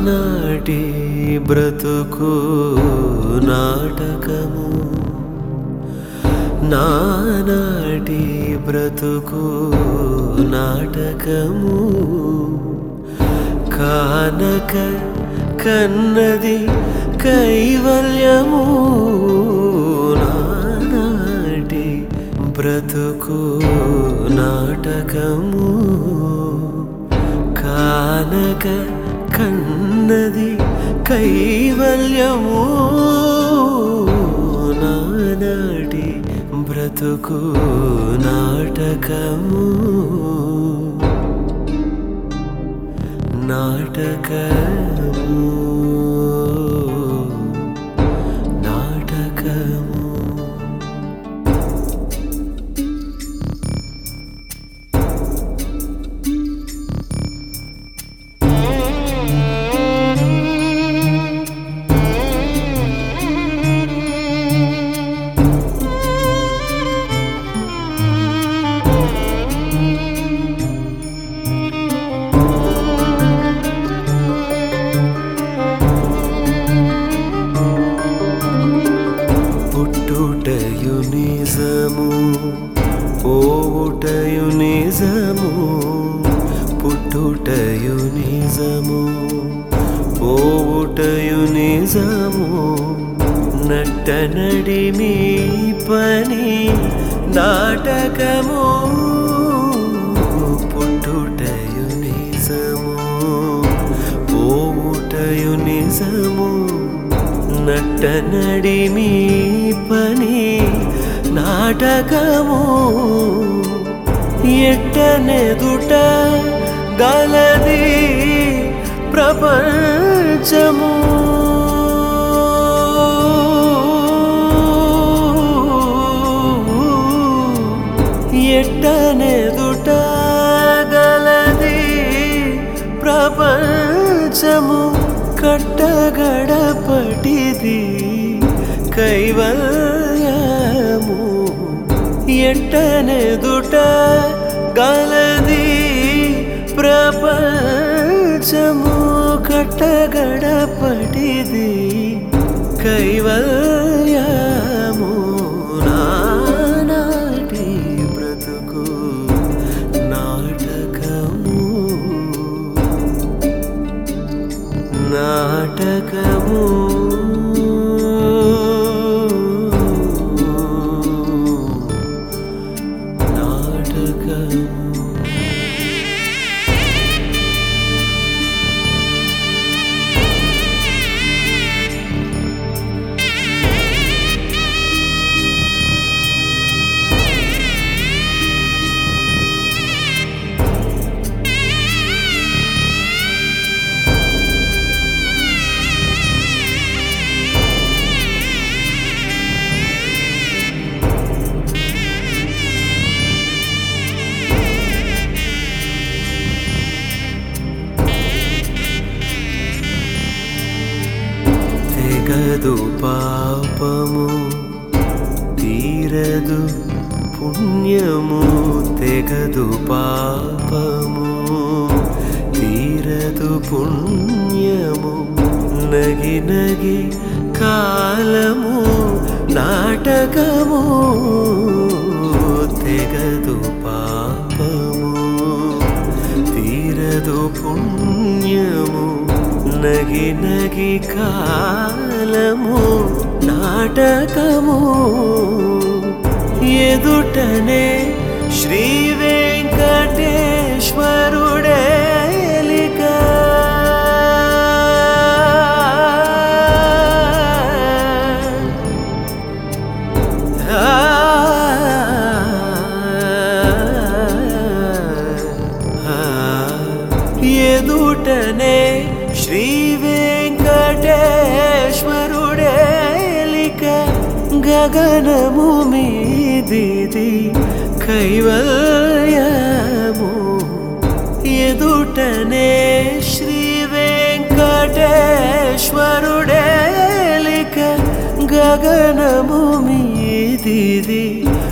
నానాటి బ్రతుకు నాటకము నానాటి బ్రతుకు నాటకము కానక కన్నది కైవల్యము నానాటి బ్రతుకు నాటకము కానక కన్నది కైవల్యము నానాటి బ్రతుకు నాటకము నాటకము నాటకము పుట్టుటయు నిజము పోవుటయు నిజము పుట్టుటయు నిజము పోవుటయు నిజము నట్టనడి మీ పని నాటకము పుట్టుటయు నిజము పోవుటయు నిజము నట్టనడి మీ పని నాటకము ఎట్టనెదుట గలది ప్రపంచము ఎట్టనెదుట గలది ప్రపంచము కట్టగడపటిది కైవల్యము ఎట్టనెదుట గలది ప్రపంచము కట్టగడపటిది కైవల్యము నానాటి బ్రతుకు నాటకము నాటకము నాటకము తెగదు పాపము తీరదు పుణ్యము తెగదు పాపము తీరదు పుణ్యము నగి నగి కాలము నాటకము తెగదు పాపము తీరదు పుణ్యము నగి నగి కాలము నాటకము ఎదుటనే శ్రీ వెంకటేశ్వరుడేలిక ఎదుటనే శ్రీ వెంకటేశ్వరుడేలిక గగనము మీదిది కైవల్యము ఎదుటనే శ్రీ వెంకటేశ్వరుడేలిక గగనము మీదిది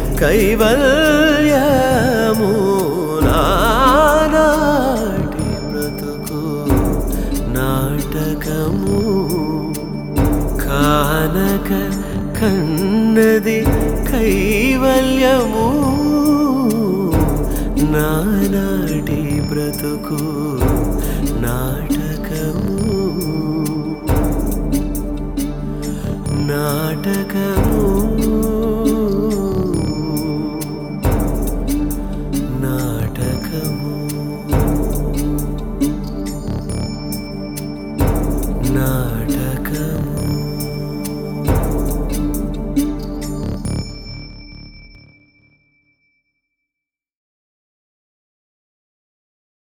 కైవల్యము నానాటి బ్రతుకు నాటక కానక కన్నది కైవల్యము నానాటి బ్రతుకు నాటకము నాటకము